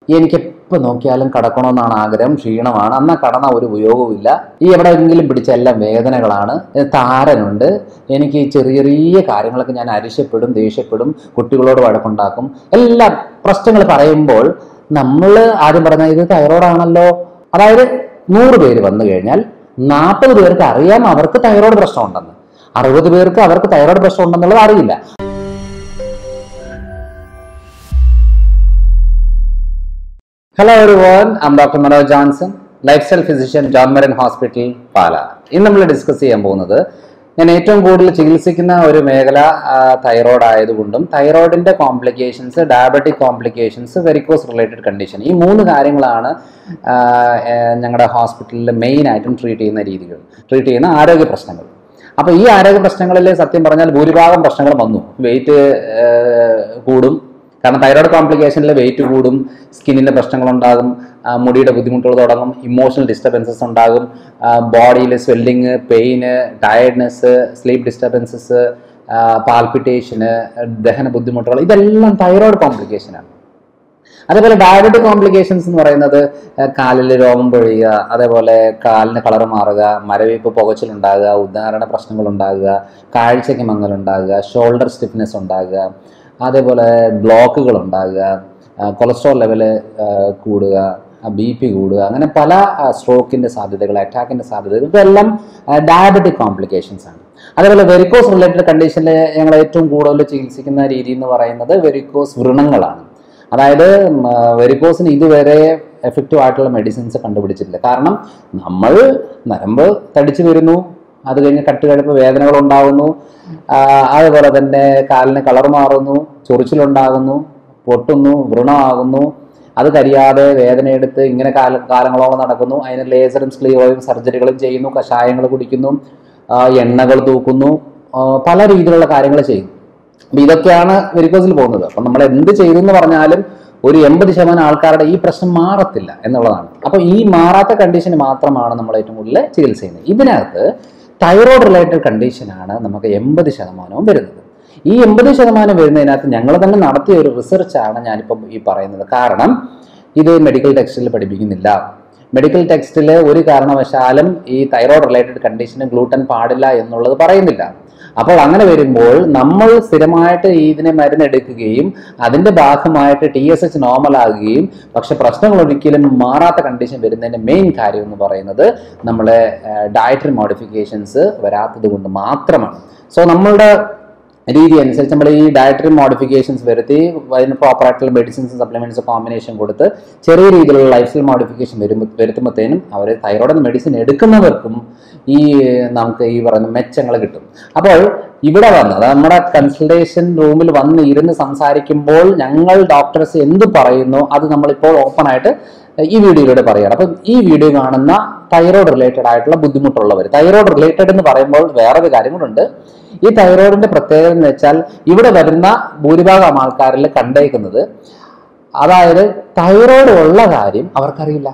എനിക്ക് എപ്പോൾ നോക്കിയാലും കടക്കണമെന്നാണ് ആഗ്രഹം ക്ഷീണമാണ് എന്നാൽ കടന്ന ഒരു ഉപയോഗവുമില്ല ഈ എവിടെയെങ്കിലും പിടിച്ച എല്ലാം വേദനകളാണ് ഏ, താരനുണ്ട് എനിക്ക് ചെറിയ ചെറിയ കാര്യങ്ങളൊക്കെ ഞാൻ അരിശപ്പെടും ദേഷ്യപ്പെടും കുട്ടികളോട് വഴക്കുണ്ടാക്കും എല്ലാ പ്രശ്നങ്ങൾ പറയുമ്പോൾ നമ്മൾ ആദ്യം പറഞ്ഞ ഇത് തൈറോയ്ഡാണല്ലോ അതായത് നൂറ് പേര് വന്നു കഴിഞ്ഞാൽ നാൽപ്പത് പേർക്ക് അറിയാം അവർക്ക് തൈറോയ്ഡ് പ്രശ്നമുണ്ടെന്ന് അറുപത് പേർക്ക് അവർക്ക് തൈറോയ്ഡ് പ്രശ്നം ഉണ്ടെന്നുള്ളത് അറിയില്ല hello everyone I'm doctor Manoj Johnson life style physician John Maran hospital Pala ഇന്ന് നമ്മൾ ഡിസ്കസ് ചെയ്യാൻ പോകുന്നത് ഞാൻ ഏറ്റവും കൂടുതൽ ചികിത്സിക്കുന്ന ഒരു മേഖല തൈറോയ്ഡ് ആയതുകൊണ്ടും തൈറോയിഡിന്റെ complications diabetic complications varicose related condition ഈ മൂന്ന് കാര്യങ്ങളാണ് ആ, ഏ, ഞങ്ങളുടെ ഹോസ്പിറ്റലിൽ മെയിൻ ആയിട്ടും ട്രീറ്റ് ചെയ്യുന്ന രീതികൾ ട്രീറ്റ് ചെയ്യുന്ന ആരോഗ്യ പ്രശ്നങ്ങൾ അപ്പോൾ ഈ ആരോഗ്യ പ്രശ്നങ്ങളിൽ സത്യം പറഞ്ഞാൽ ഭൂരിഭാഗം പ്രശ്നങ്ങൾ വന്നു വെയിറ്റ് കൂടും കാരണം തൈറോയ്ഡ് കോംപ്ലിക്കേഷനിൽ വെയിറ്റ് കൂടും സ്കിന്നിൻ്റെ പ്രശ്നങ്ങളുണ്ടാകും ആ, മുടിയുടെ ബുദ്ധിമുട്ടുകൾ തുടങ്ങും ഇമോഷണൽ ഡിസ്റ്റർബൻസസ് ഉണ്ടാകും ബോഡിയിൽ swelling pain tiredness sleep disturbances palpitation ദഹന ബുദ്ധിമുട്ടുകൾ ഇതെല്ലാം തൈറോയ്ഡ് കോംപ്ലിക്കേഷനാണ് അതേപോലെ ഡയബറ്റിക് കോംപ്ലിക്കേഷൻസ് എന്ന് പറയുന്നത് ഏഹ് കാലിൽ രോമം പൊഴിയുക അതേപോലെ കാലിന് കളർ മാറുക മരവിപ്പ് പുകച്ചിലുണ്ടാകുക ഉദാഹരണ പ്രശ്നങ്ങൾ ഉണ്ടാകുക കാഴ്ചയ്ക്ക് മങ്ങലുണ്ടാകുക ഷോൾഡർ സ്റ്റിഫ്നെസ് ഉണ്ടാകുക അതേപോലെ ബ്ലോക്കുകൾ ഉണ്ടാകുക കൊളസ്ട്രോൾ ലെവല് കൂടുക ബി പി കൂടുക അങ്ങനെ പല സ്ട്രോക്കിൻ്റെ സാധ്യതകൾ അറ്റാക്കിൻ്റെ സാധ്യതകൾ ഇതെല്ലാം ഡയബറ്റിക് കോംപ്ലിക്കേഷൻസ് ആണ് അതേപോലെ വെരിക്കോസ് റിലേറ്റഡ് കണ്ടീഷനിൽ ഞങ്ങൾ ഏറ്റവും കൂടുതൽ ചികിത്സിക്കുന്ന രീതി എന്ന് പറയുന്നത് വെരിക്കോസ് വ്രണങ്ങളാണ് അതായത് വെരിക്കോസിന് ഇതുവരെ എഫക്റ്റീവ് ആയിട്ടുള്ള മെഡിസിൻസ് കണ്ടുപിടിച്ചിട്ടില്ല കാരണം നമ്മൾ നരമ്പ് തടിച്ചു വരുന്നു അത് കഴിഞ്ഞ് കട്ടുകഴുപ്പ് വേദനകൾ ഉണ്ടാകുന്നു ആ, അതുപോലെ തന്നെ കാലിന് കളർ മാറുന്നു ചൊറിച്ചിലുണ്ടാകുന്നു പൊട്ടുന്നു വ്രണമാകുന്നു അത് കരിയാതെ വേദനയെടുത്ത് ഇങ്ങനെ കാല കാലങ്ങളോളം നടക്കുന്നു അതിന് ലേസറും സ്ക്ലീറോയും സർജറികളും ചെയ്യുന്നു കഷായങ്ങൾ കുടിക്കുന്നു ആ, എണ്ണകൾ തൂക്കുന്നു ആ, പല രീതിയിലുള്ള കാര്യങ്ങൾ ചെയ്യും അപ്പൊ ഇതൊക്കെയാണ് വെരിക്കോസിൽ പോകുന്നത് അപ്പം നമ്മൾ എന്ത് ചെയ്തു എന്ന് പറഞ്ഞാലും ഒരു എൺപത് ശതമാനം ആൾക്കാരുടെ ഈ പ്രശ്നം മാറത്തില്ല എന്നുള്ളതാണ് അപ്പോൾ ഈ മാറാത്ത കണ്ടീഷന് മാത്രമാണ് നമ്മൾ ഏറ്റവും കൂടുതൽ ചികിത്സ ചെയ്യുന്നത് ഇതിനകത്ത് തൈറോയ്ഡ് റിലേറ്റഡ് കണ്ടീഷനാണ് നമുക്ക് എൺപത് ശതമാനവും വരുന്നത് ഈ എൺപത് ശതമാനം വരുന്നതിനകത്ത് ഞങ്ങൾ തന്നെ നടത്തിയ ഒരു റിസർച്ചാണ് ഞാനിപ്പം ഈ പറയുന്നത് കാരണം ഇത് മെഡിക്കൽ ടെക്സ്റ്റിൽ പഠിപ്പിക്കുന്നില്ല മെഡിക്കൽ ടെക്സ്റ്റിൽ ഒരു കാരണവശാലും ഈ തൈറോയ്ഡ് റിലേറ്റഡ് കണ്ടീഷന് ഗ്ലൂട്ടൻ പാടില്ല എന്നുള്ളത് പറയുന്നില്ല അപ്പോൾ അങ്ങനെ വരുമ്പോൾ നമ്മൾ സ്ഥിരമായിട്ട് ഇതിനെ മരുന്നെടുക്കുകയും അതിന്റെ ഭാഗമായിട്ട് ടി എസ് എച്ച് നോർമൽ ആകുകയും പക്ഷെ പ്രശ്നങ്ങൾ ഒരിക്കലും മാറാത്ത കണ്ടീഷൻ വരുന്നതിന്റെ മെയിൻ കാര്യം എന്ന് പറയുന്നത് നമ്മളെ ഡയറ്ററി മോഡിഫിക്കേഷൻസ് വരാത്തത് കൊണ്ട് മാത്രമാണ് സോ നമ്മളുടെ രീതി അനുസരിച്ച് നമ്മൾ ഈ ഡയറ്ററി മോഡിഫിക്കേഷൻസ് വരുത്തി അതിന് പ്രോപ്പറായിട്ടുള്ള മെഡിസിൻസ് സപ്ലിമെന്റ്സ് കോമ്പിനേഷൻ കൊടുത്ത് ചെറിയ രീതിയിലുള്ള ലൈഫ് സ്റ്റൈൽ മോഡിഫിക്കേഷൻ വരുമ്പോൾ വരുത്തുമ്പോഴത്തേനും അവർ തൈറോയ്ഡ് മെഡിസിൻ എടുക്കുന്നവർക്കും ഈ നമുക്ക് ഈ പറയുന്ന മെച്ചങ്ങൾ കിട്ടും അപ്പോൾ ഇവിടെ വന്ന് അതായത് നമ്മുടെ കൺസൾട്ടേഷൻ റൂമിൽ വന്ന് ഇരുന്ന് സംസാരിക്കുമ്പോൾ ഞങ്ങൾ ഡോക്ടേഴ്സ് എന്ത് പറയുന്നു അത് നമ്മളിപ്പോൾ ഓപ്പൺ ആയിട്ട് ഈ വീഡിയോയിലൂടെ പറയുകയാണ് അപ്പം ഈ വീഡിയോ കാണുന്ന തൈറോയ്ഡ് റിലേറ്റഡ് ആയിട്ടുള്ള ബുദ്ധിമുട്ടുള്ളവർ തൈറോയ്ഡ് റിലേറ്റഡ് എന്ന് പറയുമ്പോൾ വേറൊരു കാര്യം കൂടെ ഈ തൈറോയിഡിന്റെ പ്രത്യേകത എന്ന് വെച്ചാൽ ഇവിടെ വരുന്ന ഭൂരിഭാഗം ആൾക്കാരിൽ കണ്ടേക്കുന്നത് അതായത് തൈറോയ്ഡ് ഉള്ള കാര്യം അവർക്കറിയില്ല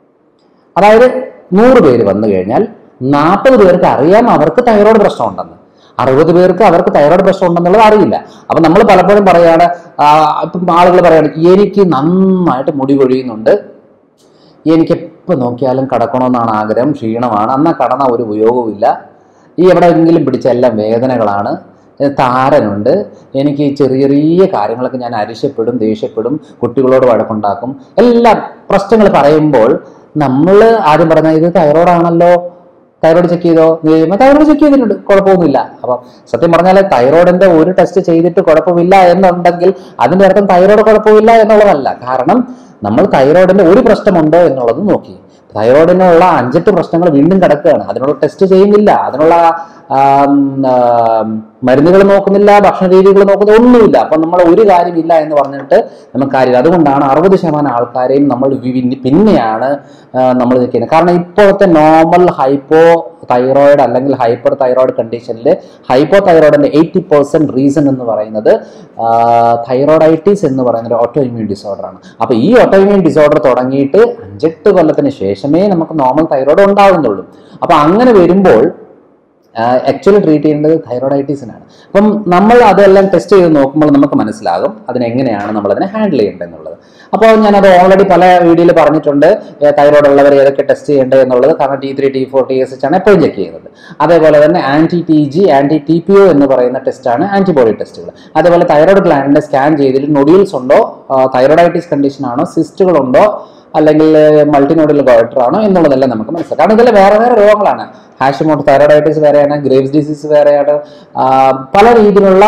അതായത് നൂറ് പേര് വന്നു കഴിഞ്ഞാൽ നാൽപ്പത് പേർക്ക് അറിയാം അവർക്ക് തൈറോയ്ഡ് പ്രശ്നമുണ്ടെന്ന് അറുപത് പേർക്ക് അവർക്ക് തൈറോയ്ഡ് പ്രശ്നം ഉണ്ടെന്നുള്ളത് അറിയില്ല അപ്പൊ നമ്മൾ പലപ്പോഴും പറയാണ് ആ, ഇപ്പം ആളുകൾ പറയാണ് എനിക്ക് നന്നായിട്ട് മുടി കൊഴിയുന്നുണ്ട് എനിക്ക് എപ്പോൾ നോക്കിയാലും കടക്കണമെന്നാണ് ആഗ്രഹം ക്ഷീണമാണ് എന്നാൽ കടന്ന ഒരു ഉപയോഗവുമില്ല ഈ എവിടെയെങ്കിലും പിടിച്ച എല്ലാം വേദനകളാണ് ഏ, താരനുണ്ട് എനിക്ക് ചെറിയ ചെറിയ കാര്യങ്ങളൊക്കെ ഞാൻ അരിശപ്പെടും ദേഷ്യപ്പെടും കുട്ടികളോട് വഴക്കുണ്ടാക്കും എല്ലാ പ്രശ്നങ്ങൾ പറയുമ്പോൾ നമ്മൾ ആദ്യം പറഞ്ഞ ഇത് തൈറോയ്ഡ് ആണല്ലോ തൈറോയ്ഡ് ചെക്ക് ചെയ്തോ എന്ന് കഴിയുമ്പോൾ തൈറോയ്ഡ് ചെക്ക് ചെയ്തിട്ടുണ്ട് കുഴപ്പമൊന്നുമില്ല അപ്പം സത്യം പറഞ്ഞാൽ തൈറോയിഡിന്റെ ഒരു ടെസ്റ്റ് ചെയ്തിട്ട് കുഴപ്പമില്ല എന്നുണ്ടെങ്കിൽ അതിന്റെ അർത്ഥം തൈറോയ്ഡ് കുഴപ്പമില്ല എന്നുള്ളതല്ല കാരണം നമ്മൾ തൈറോയിഡിന്റെ ഒരു പ്രശ്നമുണ്ടോ എന്നുള്ളത് നോക്കി തൈറോയിഡിനുള്ള അഞ്ചെട്ട് പ്രശ്നങ്ങൾ വീണ്ടും കിടക്കുകയാണ് അതിനുള്ള ടെസ്റ്റ് ചെയ്യുന്നില്ല അതിനുള്ള ആം, ആം, മരുന്നുകൾ നോക്കുന്നില്ല ഭക്ഷണ രീതികൾ നോക്കുന്നത് ഒന്നുമില്ല അപ്പം നമ്മൾ ഒരു കാര്യമില്ല എന്ന് പറഞ്ഞിട്ട് നമുക്ക് കാര്യമില്ല അതുകൊണ്ടാണ് അറുപത് ശതമാനം ആൾക്കാരെയും നമ്മൾ വി- പിന്നെയാണ് ആ, നമ്മൾ നിൽക്കുന്നത് കാരണം ഇപ്പോഴത്തെ നോർമൽ ഹൈപ്പോ തൈറോയിഡ് അല്ലെങ്കിൽ ഹൈപ്പർ തൈറോയിഡ് കണ്ടീഷനിൽ ഹൈപ്പോ തൈറോയിഡിന്റെ എയ്റ്റി പെർസെന്റ് റീസൺ എന്ന് പറയുന്നത് തൈറോയിഡൈറ്റിസ് എന്ന് പറയുന്ന ഒരു ഓട്ടോ ഇമ്മ്യൂൺ ഡിസോർഡർ ആണ് അപ്പൊ ഈ ഓട്ടോ ഇമ്മ്യൂൺ ഡിസോർഡർ തുടങ്ങിയിട്ട് അഞ്ചെട്ട് കൊല്ലത്തിന് ശേഷമേ നമുക്ക് നോർമൽ തൈറോയിഡ് ഉണ്ടാകുന്നുള്ളൂ അപ്പൊ അങ്ങനെ വരുമ്പോൾ ആക്ച്വലി ട്രീറ്റ് ചെയ്യേണ്ടത് തൈറോയിഡൈറ്റീസിനാണ് അപ്പം നമ്മൾ അതെല്ലാം ടെസ്റ്റ് ചെയ്ത് നോക്കുമ്പോൾ നമുക്ക് മനസ്സിലാകും അതിനെങ്ങനെയാണ് നമ്മൾ അതിനെ ഹാൻഡിൽ ചെയ്യേണ്ടത് എന്നുള്ളത് അപ്പോൾ ഞാനത് ഓൾറെഡി പല വീഡിയോയിൽ പറഞ്ഞിട്ടുണ്ട് തൈറോയ്ഡ് ഉള്ളവർ ഏതൊക്കെ ടെസ്റ്റ് ചെയ്യേണ്ടത് എന്നുള്ളത് കാരണം T three T four T S H ആണ് എപ്പോഴും ചെക്ക് ചെയ്യുന്നത് അതേപോലെ തന്നെ anti T G anti T P O എന്ന് പറയുന്ന ടെസ്റ്റാണ് ആന്റിബോഡി ടെസ്റ്റുകൾ അതേപോലെ തൈറോയ്ഡ് ഗ്ലാൻഡിനെ സ്കാൻ ചെയ്തതിൽ നൊഡ്യൂൾസ് ഉണ്ടോ തൈറോയിഡൈറ്റിസ് കണ്ടീഷൻ ആണോ സിസ്റ്റുകൾ ഉണ്ടോ അല്ലെങ്കിൽ മൾട്ടിനോഡിൽ ഗോയിറ്റർ ആണോ എന്നുള്ളതെല്ലാം നമുക്ക് മനസ്സിലാക്കാം കാരണം ഇതെല്ലാം വേറെ വേറെ രോഗങ്ങളാണ് ഹാഷിമോട്ട് തൈറോയിഡൈറ്റിസ് വേറെയാണ് ഗ്രേവ്സ് ഡിസീസ് വേറെയാണ് ആ, പല രീതിയിലുള്ള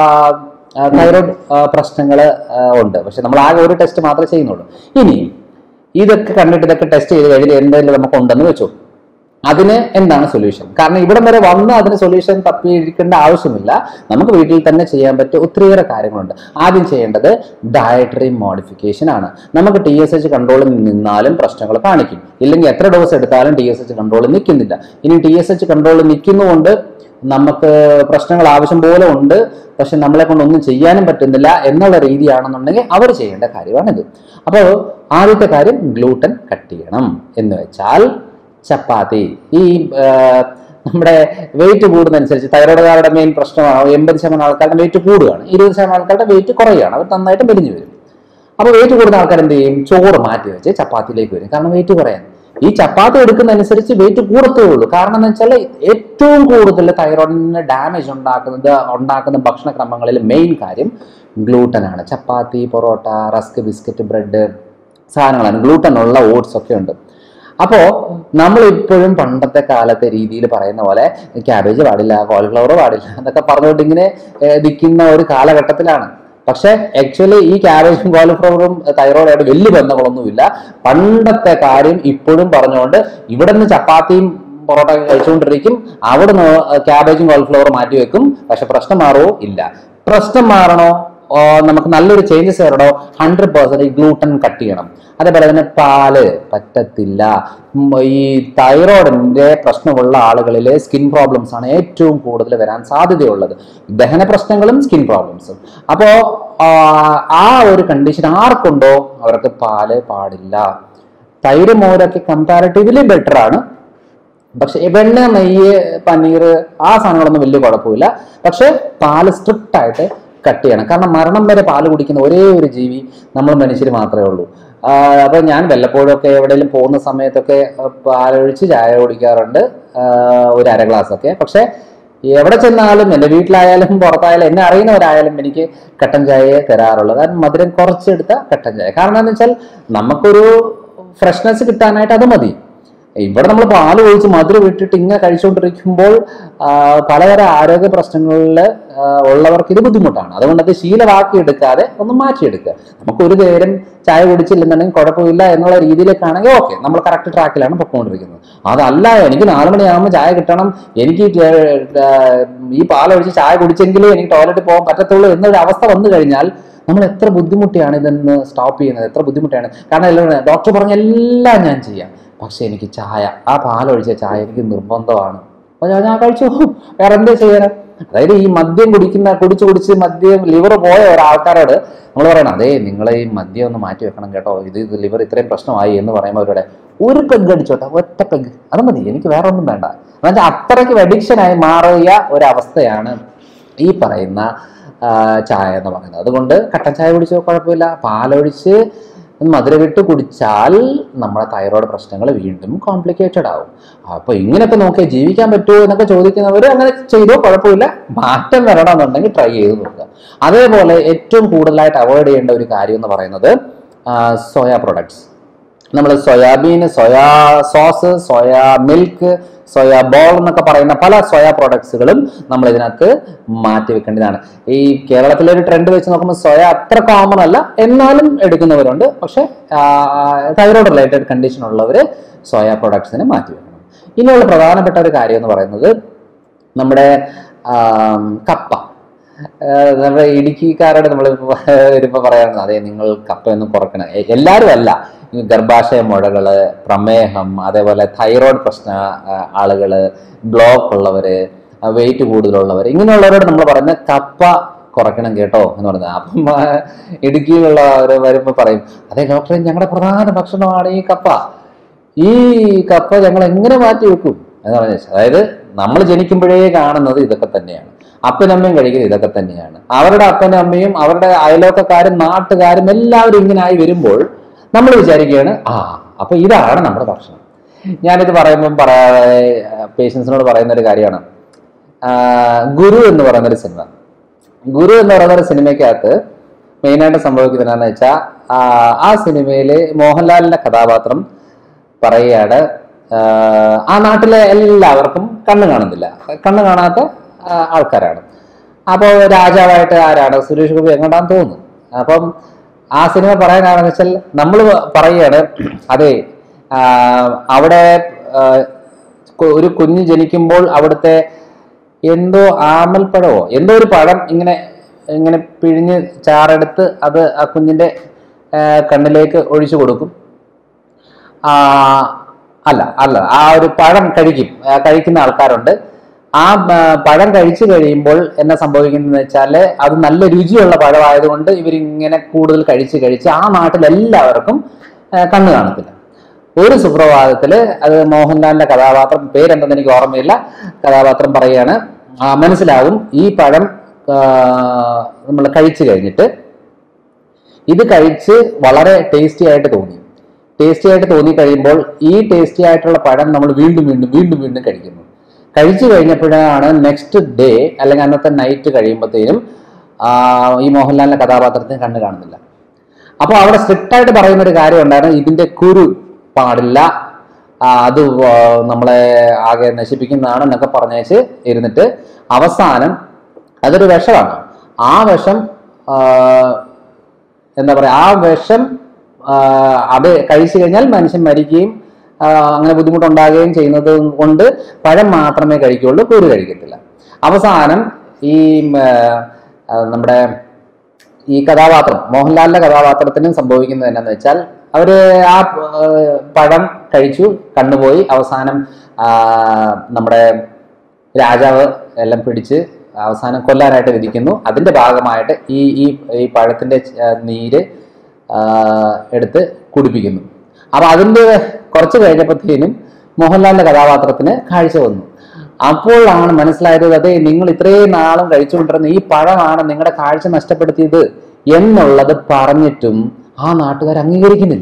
തൈറോയ്ഡ് പ്രശ്നങ്ങൾ ഉണ്ട് പക്ഷെ നമ്മൾ ആകെ ഒരു ടെസ്റ്റ് മാത്രമേ ചെയ്യുന്നുള്ളൂ ഇനി ഇതൊക്കെ കണ്ടിട്ട് ഇതൊക്കെ ടെസ്റ്റ് ചെയ്ത് കഴിഞ്ഞിട്ട് എന്തെങ്കിലും നമുക്ക് ഉണ്ടെന്ന് വെച്ചു അതിന് എന്താണ് സൊല്യൂഷൻ കാരണം ഇവിടം വരെ വന്ന് അതിന് സൊല്യൂഷൻ തപ്പിയിരിക്കേണ്ട ആവശ്യമില്ല നമുക്ക് വീട്ടിൽ തന്നെ ചെയ്യാൻ പറ്റിയ ഒത്തിരിയേറെ കാര്യങ്ങളുണ്ട് ആദ്യം ചെയ്യേണ്ടത് ഡയറ്ററി മോഡിഫിക്കേഷൻ ആണ് നമുക്ക് ടി എസ് എച്ച് കൺട്രോളിൽ നിന്നാലും പ്രശ്നങ്ങൾ കാണിക്കും ഇല്ലെങ്കിൽ എത്ര ഡോസ് എടുത്താലും ടി എസ് എച്ച് കൺട്രോളിൽ നിൽക്കുന്നില്ല ഇനി ടി എസ് എച്ച് കൺട്രോളിൽ നിൽക്കുന്നതുകൊണ്ട് നമുക്ക് പ്രശ്നങ്ങൾ ആവശ്യം പോലെ ഉണ്ട് പക്ഷെ നമ്മളെ കൊണ്ട് ഒന്നും ചെയ്യാനും പറ്റുന്നില്ല എന്നുള്ള രീതിയാണെന്നുണ്ടെങ്കിൽ അവർ ചെയ്യേണ്ട കാര്യമാണിത് അപ്പോൾ ആദ്യത്തെ കാര്യം ഗ്ലൂട്ടൻ കട്ട് ചെയ്യണം എന്ന് വെച്ചാൽ ചപ്പാത്തി ഈ ആ, നമ്മുടെ വെയിറ്റ് കൂടുന്നതനുസരിച്ച് തൈറോയ്ഡുകാരുടെ മെയിൻ പ്രശ്നമാണ് എൺപത് ശതമാനം ആൾക്കാരുടെ വെയിറ്റ് കൂടുകയാണ് ഇരുപത് ശതമാനം ആൾക്കാരുടെ വെയിറ്റ് കുറയുകയാണ് അവർ നന്നായിട്ട് മെലിഞ്ഞു വരും അപ്പോൾ വെയിറ്റ് കൂടുന്ന ആൾക്കാർ എന്ത് ചെയ്യും ചോറ് മാറ്റി വെച്ച് ചപ്പാത്തിയിലേക്ക് വരും കാരണം വെയിറ്റ് കുറയാൻ ഈ ചപ്പാത്തി എടുക്കുന്നതനുസരിച്ച് വെയിറ്റ് കൂടത്തേ ഉള്ളൂ കാരണം എന്ന് വെച്ചാൽ ഏറ്റവും കൂടുതൽ തൈറോയിഡിന് ഡാമേജ് ഉണ്ടാക്കുന്നത് ഉണ്ടാക്കുന്ന ഭക്ഷണക്രമങ്ങളിൽ മെയിൻ കാര്യം ഗ്ലൂട്ടൻ ആണ് chapati parotta rusk biscuit bread സാധനങ്ങളാണ് ഗ്ലൂട്ടൻ ഉള്ള ഓട്സ് ഒക്കെ ഉണ്ട് അപ്പോൾ നമ്മൾ ഇപ്പോഴും പണ്ടത്തെ കാലത്തെ രീതിയിൽ പറയുന്ന പോലെ ക്യാബേജ് പാടില്ല കോളിഫ്ലവർ പാടില്ല എന്നൊക്കെ പറഞ്ഞുകൊണ്ട് ഇങ്ങനെ ഏഹ്, നിൽക്കുന്ന ഒരു കാലഘട്ടത്തിലാണ് പക്ഷെ ആക്ച്വലി ഈ ക്യാബേജും കോളിഫ്ലവറും തൈറോയിഡായിട്ട് വലിയ ബന്ധങ്ങളൊന്നുമില്ല പണ്ടത്തെ കാര്യം ഇപ്പോഴും പറഞ്ഞുകൊണ്ട് ഇവിടെ നിന്ന് ചപ്പാത്തിയും പൊറോട്ട ഒക്കെ കഴിച്ചുകൊണ്ടിരിക്കും അവിടുന്ന് ക്യാബേജും കോളിഫ്ലവറും മാറ്റി വെക്കും പക്ഷെ പ്രശ്നം മാറുമോ ഇല്ല പ്രശ്നം മാറണോ ഓ, നമുക്ക് നല്ലൊരു ചേഞ്ചസ് വരണോ ഹൺഡ്രഡ് പെർസെന്റ് ഗ്ലൂട്ടൻ കട്ട് ചെയ്യണം അതേപോലെ തന്നെ പാല് പറ്റത്തില്ല ഉം, ഈ തൈറോയിഡിന്റെ പ്രശ്നമുള്ള ആളുകളിൽ സ്കിൻ പ്രോബ്ലംസ് ആണ് ഏറ്റവും കൂടുതൽ വരാൻ സാധ്യതയുള്ളത് ദഹന പ്രശ്നങ്ങളും സ്കിൻ പ്രോബ്ലംസും അപ്പോൾ ആ ഒരു കണ്ടീഷൻ ആർക്കുണ്ടോ അവർക്ക് പാല് പാടില്ല തൈര് മോരൊക്കെ കമ്പാരിറ്റീവ്ലി ബെറ്റർ ആണ് പക്ഷെ വെണ്ണ നെയ്യ് പനീർ ആ സാധനങ്ങളൊന്നും വലിയ കുഴപ്പമില്ല പക്ഷെ പാല് സ്ട്രിക്റ്റ് ആയിട്ട് കട്ട് ചെയ്യണം കാരണം മരണം വരെ പാല് കുടിക്കുന്ന ഒരേ ഒരു ജീവി നമ്മൾ മനുഷ്യർ മാത്രമേ ഉള്ളൂ ആ, അപ്പൊ ഞാൻ വല്ലപ്പോഴും ഒക്കെ എവിടെയെങ്കിലും പോകുന്ന സമയത്തൊക്കെ ആ, പാലൊഴിച്ച് ചായ കുടിക്കാറുണ്ട് ആ, ഒരു അര ഗ്ലാസ് ഒക്കെ പക്ഷെ എവിടെ ചെന്നാലും എൻ്റെ വീട്ടിലായാലും പുറത്തായാലും എന്നെ അറിയുന്നവരായാലും എനിക്ക് കട്ടൻ ചായയെ തരാറുള്ളൂ കാരണം മധുരം കുറച്ചെടുത്ത കട്ടൻ ചായ കാരണം എന്താ വെച്ചാൽ നമുക്കൊരു ഫ്രഷ്നെസ് കിട്ടാനായിട്ട് അത് മതി ഇവിടെ നമ്മൾ പാല് ഒഴിച്ച് മധുരം ഇട്ടിട്ട് ഇങ്ങനെ കഴിച്ചുകൊണ്ടിരിക്കുമ്പോൾ ആ, പലതരം ആരോഗ്യ പ്രശ്നങ്ങളിൽ ആ, ഉള്ളവർക്ക് ഇത് ബുദ്ധിമുട്ടാണ് അതുകൊണ്ട് അത് ശീലമാക്കി എടുക്കാതെ ഒന്ന് മാറ്റിയെടുക്കുക നമുക്ക് ഒരു നേരം ചായ കുടിച്ചില്ലെന്നുണ്ടെങ്കിൽ കുഴപ്പമില്ല എന്നുള്ള രീതിയിലേക്കാണെങ്കിൽ ഓക്കെ നമ്മൾ കറക്റ്റ് ട്രാക്കിലാണ് പൊയ്ക്കൊണ്ടിരിക്കുന്നത് അതല്ല എനിക്ക് നാല് മണിയാകുമ്പോൾ ചായ കിട്ടണം എനിക്ക് ഈ, ആ, ഈ പാലൊഴിച്ച് ചായ കുടിച്ചെങ്കിലേ എനിക്ക് ടോയ്ലറ്റിൽ പോകാൻ പറ്റത്തുള്ളൂ എന്നൊരു അവസ്ഥ വന്നു കഴിഞ്ഞാൽ നമ്മൾ എത്ര ബുദ്ധിമുട്ടിയാണ് ഇതെന്ന് സ്റ്റോപ്പ് ചെയ്യുന്നത് എത്ര ബുദ്ധിമുട്ടാണ് കാരണം എല്ലാം ഡോക്ടർ പറഞ്ഞ എല്ലാം ഞാൻ ചെയ്യാം പക്ഷെ എനിക്ക് ചായ ആ പാലൊഴിച്ച ചായ എനിക്ക് നിർബന്ധമാണ് അപ്പോൾ ഞാൻ ഞാൻ കഴിച്ചു വേറെ എന്താ ചെയ്യാനാ അതായത് ഈ മദ്യം കുടിക്കുന്ന കുടിച്ച് കുടിച്ച് മദ്യം ലിവർ പോയ ഒരാൾക്കാരോട് നമ്മൾ പറയണം അതേ നിങ്ങൾ ഈ മദ്യം ഒന്ന് മാറ്റി വെക്കണം കേട്ടോ ഇത് ഇത് ലിവർ ഇത്രയും പ്രശ്നമായി എന്ന് പറയുമ്പോൾ അവരുടെ ഒരു പെഗ് അടിച്ചോട്ടെ ഒറ്റ പെഗ് അത് മതി എനിക്ക് വേറെ ഒന്നും വേണ്ട എന്നുവെച്ചാൽ അത്രയ്ക്ക് അഡിക്ഷനായി മാറിയ ഒരവസ്ഥയാണ് ഈ പറയുന്ന ആ, ചായ എന്ന് പറയുന്നത് അതുകൊണ്ട് കട്ടൻ ചായ കുടിച്ചോ കുഴപ്പമില്ല പാലൊഴിച്ച് മധുരവിട്ട് കുടിച്ചാൽ നമ്മുടെ തൈറോയ്ഡ് പ്രശ്നങ്ങൾ വീണ്ടും കോംപ്ലിക്കേറ്റഡ് ആവും അപ്പോൾ ഇങ്ങനെയൊക്കെ നോക്കിയാൽ ജീവിക്കാൻ പറ്റുമോ എന്നൊക്കെ ചോദിക്കുന്നവർ അങ്ങനെ ചെയ്തോ കുഴപ്പമില്ല മാറ്റം വരണമെന്നുണ്ടെങ്കിൽ ട്രൈ ചെയ്ത് നോക്കുക അതേപോലെ ഏറ്റവും കൂടുതലായിട്ട് അവോയ്ഡ് ചെയ്യേണ്ട ഒരു കാര്യം എന്ന് പറയുന്നത് സോയ പ്രൊഡക്ട്സ് നമ്മൾ soyabean soya sauce soya milk soya ball എന്നൊക്കെ പറയുന്ന പല സോയാ പ്രോഡക്ട്സുകളും നമ്മൾ ഇതിനകത്ത് മാറ്റി വെക്കേണ്ടതാണ് ഈ കേരളത്തിലെ ഒരു ട്രെൻഡ് വെച്ച് നോക്കുമ്പോൾ സോയ അത്ര കോമൺ അല്ല എന്നാലും എടുക്കുന്നവരുണ്ട് പക്ഷെ തൈറോയ്ഡ് റിലേറ്റഡ് കണ്ടീഷൻ ഉള്ളവർ സോയ പ്രോഡക്ട്സിനെ മാറ്റി വെക്കണം ഇനിയുള്ള പ്രധാനപ്പെട്ട ഒരു കാര്യം എന്ന് പറയുന്നത് നമ്മുടെ ആം, കപ്പ ആഹ് നമ്മുടെ ഇടുക്കിക്കാരോട് നമ്മൾ വരുമ്പോൾ പറയാറുണ്ട് അതെ നിങ്ങൾ കപ്പയൊന്നും കുറക്കണം എ- എല്ലാവരും അല്ല ഈ ഗർഭാശയ മുഴകള് പ്രമേഹം അതേപോലെ തൈറോയ്ഡ് പ്രശ്ന ആഹ് ആളുകള് ബ്ലോക്ക് ഉള്ളവര് വെയിറ്റ് കൂടുതലുള്ളവർ ഇങ്ങനെയുള്ളവരോട് നമ്മൾ പറയുന്നത് കപ്പ കുറയ്ക്കണം കേട്ടോ എന്ന് പറഞ്ഞത് അപ്പം ആ, ഇടുക്കിയിലുള്ളവർ വരുമ്പോൾ പറയും അതെ ഡോക്ടറെ ഞങ്ങളുടെ പ്രധാന ഭക്ഷണമാണ് ഈ കപ്പ ഈ കപ്പ ഞങ്ങൾ എങ്ങനെ മാറ്റി വെക്കും എന്ന് പറഞ്ഞാൽ അതായത് നമ്മൾ ജനിക്കുമ്പോഴേ കാണുന്നത് ഇതൊക്കെ തന്നെയാണ് അപ്പനും അമ്മയും കഴിക്കുന്നത് ഇതൊക്കെ തന്നെയാണ് അവരുടെ അപ്പനും അമ്മയും അവരുടെ അയലോക്കക്കാരും നാട്ടുകാരും എല്ലാവരും ഇങ്ങനെ ആയി വരുമ്പോൾ നമ്മൾ വിചാരിക്കുകയാണ് ആ അപ്പൊ ഇതാണ് നമ്മുടെ ഭക്ഷണം ഞാനിത് പറയുമ്പം പറയാ പേഷ്യൻസിനോട് പറയുന്ന ഒരു കാര്യമാണ് ആ, ഗുരു എന്ന് പറയുന്ന ഒരു സിനിമ ഗുരു എന്ന് പറയുന്ന ഒരു സിനിമയ്ക്കകത്ത് മെയിനായിട്ട് സംഭവിക്കുന്നത് എന്താണെന്ന് വെച്ചാൽ ആ സിനിമയിൽ മോഹൻലാലിന്റെ കഥാപാത്രം പറയുകയാണ് ആ, ആ നാട്ടിലെ എല്ലാവർക്കും കണ്ണ് കാണുന്നില്ല കണ്ണ് കാണാത്ത ആ, ആൾക്കാരാണ് അപ്പോൾ രാജാവായിട്ട് ആരാണ് സുരേഷ് ഗോപി എങ്ങോട്ടാന്ന് തോന്നുന്നു അപ്പം ആ സിനിമ പറയാൻ കാരണം വെച്ചാൽ നമ്മൾ പറയുകയാണ് അതെ ആ, അവിടെ ആ, കു- ഒരു കുഞ്ഞ് ജനിക്കുമ്പോൾ അവിടുത്തെ എന്തോ ആമൽപ്പഴമോ എന്തോ ഒരു പഴം ഇങ്ങനെ ഇങ്ങനെ പിഴിഞ്ഞ് ചാറെടുത്ത് അത് ആ കുഞ്ഞിന്റെ ആ, കണ്ണിലേക്ക് ഒഴിച്ചു കൊടുക്കും ആ, അല്ല അല്ല ആ ഒരു പഴം കഴിക്കും ആ, കഴിക്കുന്ന ആൾക്കാരുണ്ട് ആ ആ, പഴം കഴിച്ചു കഴിയുമ്പോൾ എന്നാ സംഭവിക്കുന്നത് വെച്ചാൽ അത് നല്ല രുചിയുള്ള പഴമായതുകൊണ്ട് ഇവരിങ്ങനെ കൂടുതൽ കഴിച്ച് കഴിച്ച് ആ നാട്ടിലെല്ലാവർക്കും ആ, കണ്ണ് കാണത്തില്ല ഒരു സുപ്രഭാതത്തില് അത് മോഹൻലാലിന്റെ കഥാപാത്രം പേരെന്തെന്ന് എനിക്ക് ഓർമ്മയില്ല കഥാപാത്രം പറയുകയാണ് ആ, മനസ്സിലാകും ഈ പഴം നമ്മൾ കഴിച്ചു കഴിഞ്ഞിട്ട് ഇത് കഴിച്ച് വളരെ ടേസ്റ്റി ആയിട്ട് തോന്നി ടേസ്റ്റി ആയിട്ട് തോന്നി കഴിയുമ്പോൾ ഈ ടേസ്റ്റി ആയിട്ടുള്ള പഴം നമ്മൾ വീണ്ടും വീണ്ടും വീണ്ടും വീണ്ടും കഴിക്കുന്നു കഴിച്ചു കഴിഞ്ഞപ്പോഴാണ് നെക്സ്റ്റ് ഡേ അല്ലെങ്കിൽ അന്നത്തെ നൈറ്റ് കഴിയുമ്പോഴത്തേനും ആ, ഈ മോഹൻലാലിന്റെ കഥാപാത്രത്തിന് കണ്ണ് കാണുന്നില്ല അപ്പോൾ അവിടെ സ്ട്രിക്റ്റ് ആയിട്ട് പറയുന്ന ഒരു കാര്യം ഉണ്ടായിരുന്നു ഇതിന്റെ കുരു പാടില്ല ആ, അത് വ- നമ്മളെ ആകെ നശിപ്പിക്കുന്നതാണ് എന്നൊക്കെ പറഞ്ഞേച്ച് ഇരുന്നിട്ട് അവസാനം അതൊരു വിഷമാണ് ആ വിഷം ആ, എന്താ പറയാ ആ വിഷം ആ, അത് കഴിച്ചു കഴിഞ്ഞാൽ മനുഷ്യൻ മരിക്കുകയും ആ, അങ്ങനെ ബുദ്ധിമുട്ടുണ്ടാകുകയും ചെയ്യുന്നത് കൊണ്ട് പഴം മാത്രമേ കഴിക്കുകയുള്ളൂ കുരു കഴിക്കത്തില്ല അവസാനം ഈ ഉം, ആ, നമ്മുടെ ഈ കഥാപാത്രം മോഹൻലാലിന്റെ കഥാപാത്രത്തിനും സംഭവിക്കുന്നത് എന്നാന്ന് വെച്ചാൽ അവര് ആ ആ, പഴം കഴിച്ചു കണ്ണുപോയി അവസാനം ആ, നമ്മുടെ രാജാവ് എല്ലാം പിടിച്ച് അവസാനം കൊല്ലാനായിട്ട് വിധിക്കുന്നു അതിന്റെ ഭാഗമായിട്ട് ഈ ഈ ഈ പഴത്തിന്റെ ച- നീര് ആ, എടുത്ത് കുടിപ്പിക്കുന്നു അപ്പൊ അതിന്റെ കുറച്ച് കഴിഞ്ഞപ്പോഴത്തേനും മോഹൻലാലിന്റെ കഥാപാത്രത്തിന് കാഴ്ച വന്നു അപ്പോഴാണ് മനസ്സിലായത് അതെ നിങ്ങൾ ഇത്രയും നാളും കഴിച്ചുകൊണ്ടിരുന്ന ഈ പഴമാണ് നിങ്ങളുടെ കാഴ്ച നഷ്ടപ്പെടുത്തിയത് എന്നുള്ളത് പറഞ്ഞിട്ടും ആ നാട്ടുകാർ അംഗീകരിക്കുന്നില്ല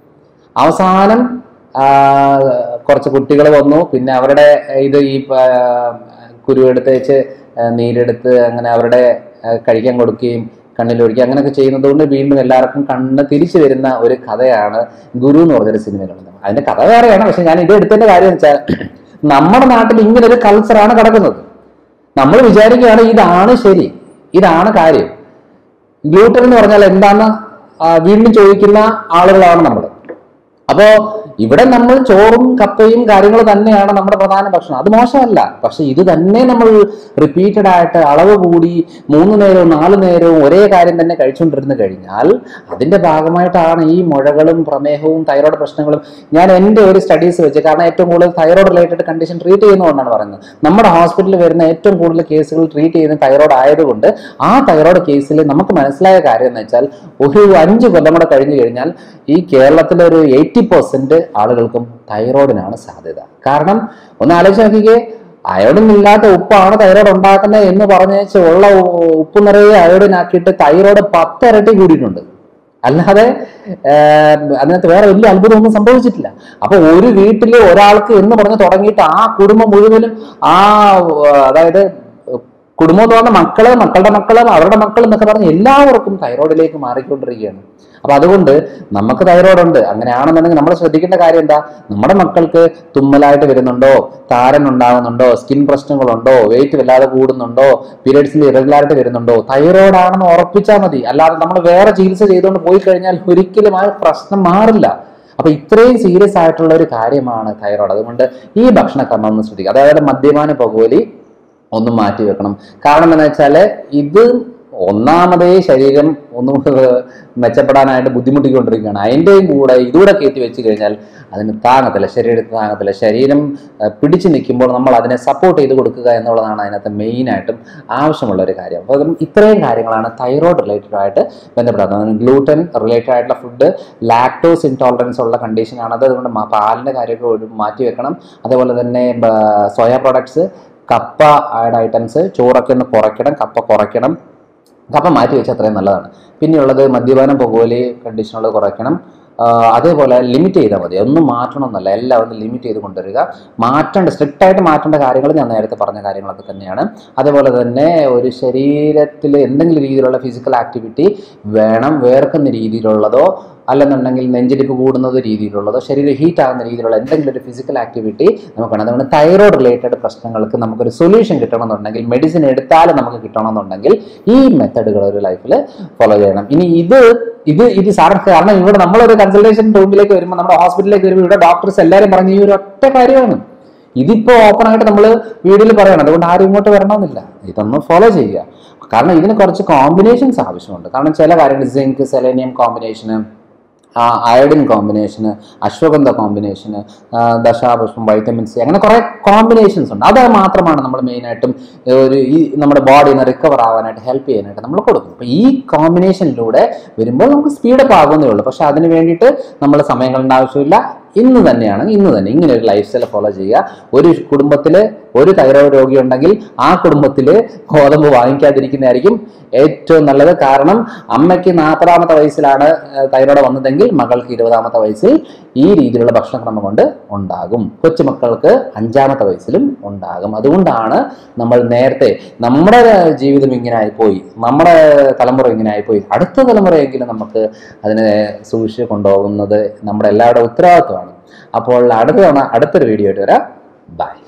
അവസാനം ആ, കുറച്ച് കുട്ടികൾ വന്നു പിന്നെ അവരുടെ ഇത് ഈ പ- കുരുവെടുത്ത് വെച്ച് നീരെടുത്ത് അങ്ങനെ അവരുടെ ആ, കഴിക്കാൻ കൊടുക്കുകയും കണ്ണിലൊഴിക്കുക അങ്ങനെയൊക്കെ ചെയ്യുന്നത് കൊണ്ട് വീണ്ടും എല്ലാവർക്കും കണ്ണ് തിരിച്ചു വരുന്ന ഒരു കഥയാണ് ഗുരു എന്ന് പറഞ്ഞൊരു സിനിമയിലുള്ളത് അതിന്റെ കഥ വേറെയാണ് പക്ഷെ ഞാൻ ഇത് എടുത്തതിന്റെ കാര്യം എന്ന് വെച്ചാൽ നമ്മുടെ നാട്ടിൽ ഇങ്ങനെ ഒരു കൾച്ചറാണ് കിടക്കുന്നത് നമ്മൾ വിചാരിക്കുകയാണ് ഇതാണ് ശരി ഇതാണ് കാര്യം ഗ്ലൂട്ടൻ എന്ന് പറഞ്ഞാൽ എന്താന്ന് ആ, വീണ്ടും ചോദിക്കുന്ന ആളുകളാണ് നമ്മൾ അപ്പോ ഇവിടെ നമ്മൾ ചോറും കപ്പയും കാര്യങ്ങളും തന്നെയാണ് നമ്മുടെ പ്രധാന ഭക്ഷണം അത് മോശമല്ല പക്ഷെ ഇത് തന്നെ നമ്മൾ റിപ്പീറ്റഡ് ആയിട്ട് അളവ് കൂടി മൂന്ന് നേരവും നാല് നേരവും ഒരേ കാര്യം തന്നെ കഴിച്ചുകൊണ്ടിരുന്ന് കഴിഞ്ഞാൽ അതിന്റെ ഭാഗമായിട്ടാണ് ഈ മുഴകളും പ്രമേഹവും തൈറോയ്ഡ് പ്രശ്നങ്ങളും ഞാൻ എൻ്റെ ഒരു സ്റ്റഡീസ് വെച്ച് കാരണം ഏറ്റവും കൂടുതൽ തൈറോയ്ഡ് റിലേറ്റഡ് കണ്ടീഷൻ ട്രീറ്റ് ചെയ്യുന്നതുകൊണ്ടാണ് പറയുന്നത് നമ്മുടെ ഹോസ്പിറ്റലിൽ വരുന്ന ഏറ്റവും കൂടുതൽ കേസുകൾ ട്രീറ്റ് ചെയ്യുന്ന തൈറോയ്ഡ് ആയതുകൊണ്ട് ആ തൈറോയ്ഡ് കേസിൽ നമുക്ക് മനസ്സിലായ കാര്യം എന്ന് വെച്ചാൽ ഒരു അഞ്ച് കൊല്ലം കൂടെ കഴിഞ്ഞു കഴിഞ്ഞാൽ ഈ കേരളത്തിലെ ഒരു എയ്റ്റി പെർസെന്റ് ആളുകൾക്കും തൈറോയിഡിനാണ് സാധ്യത കാരണം ഒന്ന് ആലോചിച്ച് നോക്കിക്കേ അയോഡിൻ ഇല്ലാത്ത ഉപ്പാണ് തൈറോയ്ഡ് ഉണ്ടാക്കുന്നത് എന്ന് പറഞ്ഞേച്ച് ഉള്ള ഉ- ഉപ്പ് നിറയെ അയോഡിൻ ആക്കിയിട്ട് തൈറോയ്ഡ് പത്തിരട്ടി കൂടിയിട്ടുണ്ട് അല്ലാതെ ഏർ, അതിനകത്ത് വേറെ വലിയ അത്ഭുതമൊന്നും സംഭവിച്ചിട്ടില്ല അപ്പൊ ഒരു വീട്ടില് ഒരാൾക്ക് എന്ന് പറഞ്ഞ് തുടങ്ങിയിട്ട് ആ കുടുംബം മുഴുവനും ആ ഏർ, അതായത് കുടുംബം എന്ന് പറഞ്ഞ മക്കള് മക്കളുടെ മക്കള് അവരുടെ മക്കൾ എന്നൊക്കെ പറഞ്ഞ് എല്ലാവർക്കും തൈറോയിഡിലേക്ക് മാറിക്കൊണ്ടിരിക്കുകയാണ് അപ്പൊ അതുകൊണ്ട് നമുക്ക് തൈറോയ്ഡ് ഉണ്ട് അങ്ങനെയാണെന്നുണ്ടെങ്കിൽ നമ്മൾ ശ്രദ്ധിക്കേണ്ട കാര്യം എന്താ നമ്മുടെ മക്കൾക്ക് തുമ്മലായിട്ട് വരുന്നുണ്ടോ താരൻ ഉണ്ടാകുന്നുണ്ടോ സ്കിൻ പ്രശ്നങ്ങളുണ്ടോ വെയിറ്റ് വല്ലാതെ കൂടുന്നുണ്ടോ പീരിയഡ്സിന്റെ ഇറഗുലാരിറ്റി വരുന്നുണ്ടോ തൈറോയ്ഡ് ആണെന്ന് ഉറപ്പിച്ചാൽ മതി അല്ലാതെ നമ്മൾ വേറെ ചികിത്സ ചെയ്തുകൊണ്ട് പോയി കഴിഞ്ഞാൽ ഒരിക്കലും ആ പ്രശ്നം മാറില്ല അപ്പൊ ഇത്രയും സീരിയസ് ആയിട്ടുള്ള ഒരു കാര്യമാണ് തൈറോയ്ഡ് അതുകൊണ്ട് ഈ ഭക്ഷണക്രമം ഒന്ന് ശ്രദ്ധിക്കുക അതായത് മദ്യപാന പുകവലി ഒന്ന് മാറ്റി വെക്കണം കാരണം എന്താ വെച്ചാല് ഇത് ഒന്നാമതേ ശരീരം ഒന്ന് മെച്ചപ്പെടാനായിട്ട് ബുദ്ധിമുട്ടിക്കൊണ്ടിരിക്കുകയാണ് അതിൻ്റെയും കൂടെ ഇതുകൂടെ കയറ്റി വെച്ച് കഴിഞ്ഞാൽ അതിന് താങ്ങത്തില്ല ശരീരത്തിന് താങ്ങത്തില്ല ശരീരം ആ, പിടിച്ചു നിൽക്കുമ്പോൾ നമ്മൾ അതിനെ സപ്പോർട്ട് ചെയ്ത് കൊടുക്കുക എന്നുള്ളതാണ് അതിനകത്ത് മെയിനായിട്ടും ആവശ്യമുള്ള ഒരു കാര്യം അപ്പോൾ അതും ഇത്രയും കാര്യങ്ങളാണ് തൈറോയ്ഡ് റിലേറ്റഡ് ആയിട്ട് ബന്ധപ്പെടുന്നത് ഗ്ലൂട്ടൻ റിലേറ്റഡ് ആയിട്ടുള്ള ഫുഡ് ലാക്ടോസ് ഇൻടോളറൻസ് ഉള്ള കണ്ടീഷനാണ് അത് അതുകൊണ്ട് മ- പാലിൻ്റെ കാര്യമൊക്കെ ഒരു മാറ്റി വെക്കണം അതേപോലെ തന്നെ സോയ പ്രോഡക്ട്സ് കപ്പ ആഡ് ഐറ്റംസ് ചോറൊക്കെ ഒന്ന് കുറയ്ക്കണം കപ്പ കുറയ്ക്കണം കപ്പ മാറ്റി വെച്ചാൽ അത്രയും നല്ലതാണ് പിന്നെയുള്ളത് മദ്യപാനം പുകവലി കണ്ടീഷനുകൾ കുറയ്ക്കണം ആ, അതേപോലെ ലിമിറ്റ് ചെയ്താൽ മതി ഒന്നും മാറ്റണമെന്നല്ല എല്ലാം ഒന്ന് ലിമിറ്റ് ചെയ്ത് കൊണ്ടുവരിക മാറ്റേണ്ട സ്ട്രിക്റ്റ് ആയിട്ട് മാറ്റേണ്ട കാര്യങ്ങൾ ഞാൻ നേരത്തെ പറഞ്ഞ കാര്യങ്ങളൊക്കെ തന്നെയാണ് അതേപോലെ തന്നെ ഒരു ശരീരത്തിൽ എന്തെങ്കിലും രീതിയിലുള്ള ഫിസിക്കൽ ആക്ടിവിറ്റി വേണം വേർക്കുന്ന രീതിയിലുള്ളതോ അല്ലെന്നുണ്ടെങ്കിൽ നെഞ്ചിടിപ്പ് കൂടുന്നത് രീതിയിലുള്ളതോ ശരീരം ഹീറ്റ് ആകുന്ന രീതിയിലുള്ള എന്തെങ്കിലും ഒരു ഫിസിക്കൽ ആക്ടിവിറ്റി നമുക്ക് വേണം അതുകൊണ്ട് തൈറോയ്ഡ് റിലേറ്റഡ് പ്രശ്നങ്ങൾക്ക് നമുക്കൊരു സൊല്യൂഷൻ കിട്ടണമെന്നുണ്ടെങ്കിൽ മെഡിസിൻ എടുത്താലും നമുക്ക് കിട്ടണമെന്നുണ്ടെങ്കിൽ ഈ മെത്തഡുകൾ ഒരു ലൈഫിൽ ഫോളോ ചെയ്യണം ഇനി ഇത് ഇത് ഇത് സാറ് കാരണം ഇവിടെ നമ്മളൊരു കൺസൾട്ടേഷൻ റൂമിലേക്ക് വരുമ്പോൾ നമ്മുടെ ഹോസ്പിറ്റലിലേക്ക് വരുമ്പോൾ ഇവിടെ ഡോക്ടേഴ്സ് എല്ലാവരും പറഞ്ഞ ഈ ഒരു ഒറ്റ കാര്യമാണ് ഇതിപ്പോ ഓപ്പൺ ആയിട്ട് നമ്മൾ വീഡിയോയിൽ പറയണം അതുകൊണ്ട് ആരും ഇങ്ങോട്ട് വരണമെന്നില്ല ഇതൊന്ന് ഫോളോ ചെയ്യുക കാരണം ഇതിന് കുറച്ച് കോമ്പിനേഷൻസ് ആവശ്യമുണ്ട് കാരണം ചില കാര്യങ്ങൾ zinc selenium combination iodine combination ashwagandha combination ദശാപുഷ്പം വൈറ്റമിൻ സി അങ്ങനെ കുറേ കോമ്പിനേഷൻസ് ഉണ്ട് അത് മാത്രമാണ് നമ്മൾ മെയിനായിട്ടും ഒരു ഈ നമ്മുടെ ബോഡിനെ റിക്കവർ ആവാനായിട്ട് ഹെൽപ്പ് ചെയ്യാനായിട്ട് നമ്മൾ കൊടുക്കും അപ്പോൾ ഈ കോമ്പിനേഷനിലൂടെ വരുമ്പോൾ നമുക്ക് സ്പീഡപ്പ് ആകുന്നേ ഉള്ളൂ പക്ഷെ അതിന് വേണ്ടിയിട്ട് നമ്മൾ സമയങ്ങളുടെ ആവശ്യമില്ല ഇന്ന് തന്നെയാണ് ഇന്ന് തന്നെ ഇങ്ങനെ ഒരു ലൈഫ് സ്റ്റൈൽ ഫോളോ ചെയ്യുക ഒരു കുടുംബത്തിൽ ഒരു തൈറോയ്ഡ് രോഗി ഉണ്ടെങ്കിൽ ആ കുടുംബത്തിൽ ഗോതമ്പ് വാങ്ങിക്കാതിരിക്കുന്നതായിരിക്കും ഏറ്റവും നല്ലത് കാരണം അമ്മയ്ക്ക് നാൽപ്പതാമത്തെ വയസ്സിലാണ് തൈറോയ്ഡ് വന്നതെങ്കിൽ മകൾക്ക് ഇരുപതാമത്തെ വയസ്സിൽ ഈ രീതിയിലുള്ള ഭക്ഷണക്രമം കൊണ്ട് ഉണ്ടാകും കൊച്ചുമക്കൾക്ക് അഞ്ചാമത്തെ വയസ്സിലും ഉണ്ടാകും അതുകൊണ്ടാണ് നമ്മൾ നേരത്തെ നമ്മുടെ ജീവിതം ഇങ്ങനെ ആയിപ്പോയി നമ്മുടെ തലമുറ ഇങ്ങനെ ആയിപ്പോയി അടുത്ത തലമുറയെങ്കിലും നമുക്ക് അതിനെ സൂക്ഷിച്ച് കൊണ്ടുപോകുന്നത് നമ്മുടെ എല്ലാവരുടെ ഉത്തരവാദിത്വമാണ് അപ്പോൾ അടുത്ത തവണ അടുത്തൊരു വീഡിയോ ആയിട്ട് വരാം ബൈ